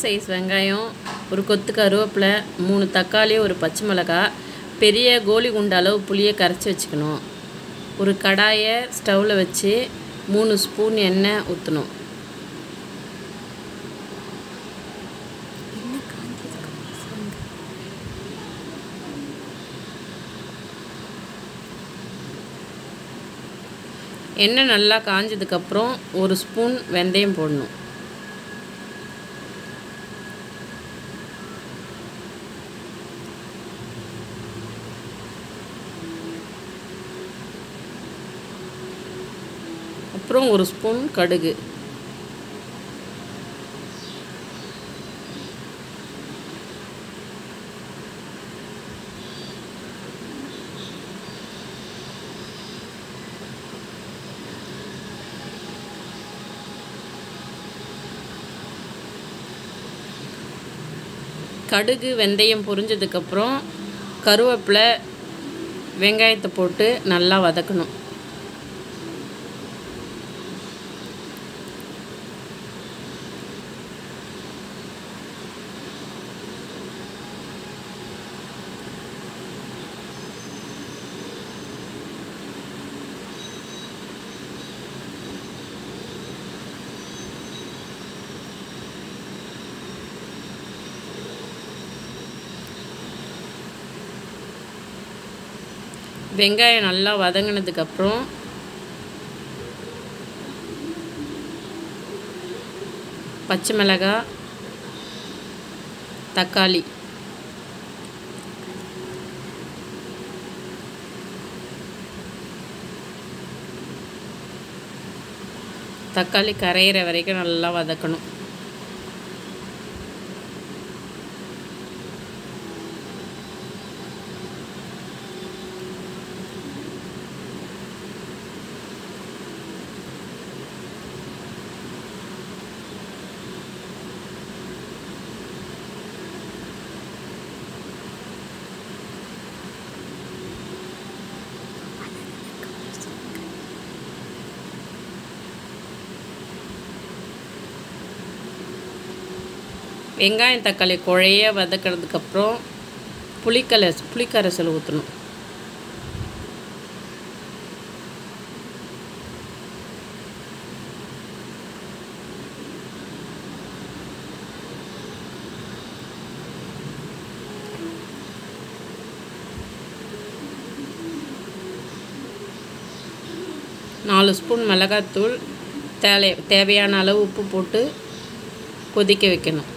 size வெங்காயம் ஒரு கொத்து கருவேப்பிலை மூணு தக்காளி ஒரு பச்சை மிளகாய் பெரிய கோலி குண்டு அளவு புளியை கரைச்சி வச்சுக்கணும் ஒரு கடாயை ஸ்டவ்வில் வச்சு மூணு ஸ்பூன் எண்ணெய் ஊற்றணும் எண்ணெய் நல்லா காஞ்சதுக்கப்புறம் ஒரு ஸ்பூன் வெந்தயம் போடணும் அப்புறம் ஒரு ஸ்பூன் கடுகு கடுகு வெந்தயம் பொரிஞ்சதுக்கப்புறம் கருவேப்பிலை வெங்காயத்தை போட்டு நல்லா வதக்கணும் வெங்காயம் நல்லா வதங்கினதுக்கப்புறம் பச்சை மிளகாய் தக்காளி தக்காளி கரையிற வரைக்கும் நல்லா வதக்கணும் வெங்காயம் தக்காளி குழைய வதக்கிறதுக்கப்புறம் புளிக்கலை புளிக்கரைசல் ஊற்றணும் நாலு ஸ்பூன் மிளகாத்தூள் தேவை தேவையான அளவு உப்பு போட்டு கொதிக்க வைக்கணும்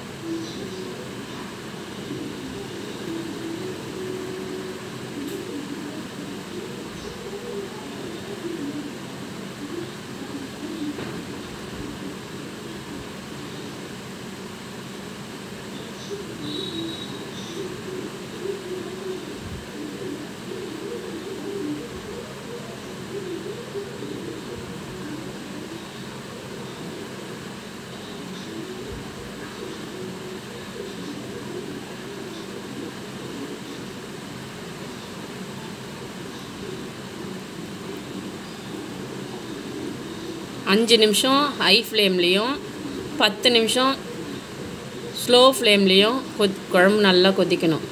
அஞ்சு நிமிஷம் ஹை ஃப்ளேம்லேயும் பத்து நிமிஷம் ஸ்லோ ஃப்ளேம்லேயும் கொத் குழம்பு நல்லா கொதிக்கணும்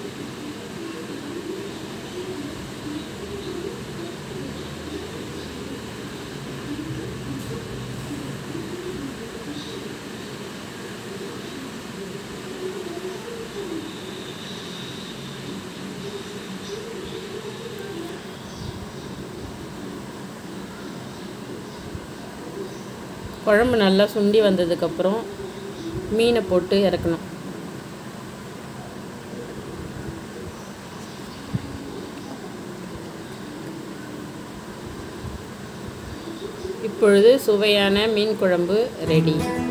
குழம்பு நல்லா சுண்டி வந்ததுக்கப்புறம் மீனை போட்டு இறக்கணும் இப்பொழுது சுவையான மீன் குழம்பு ரெடி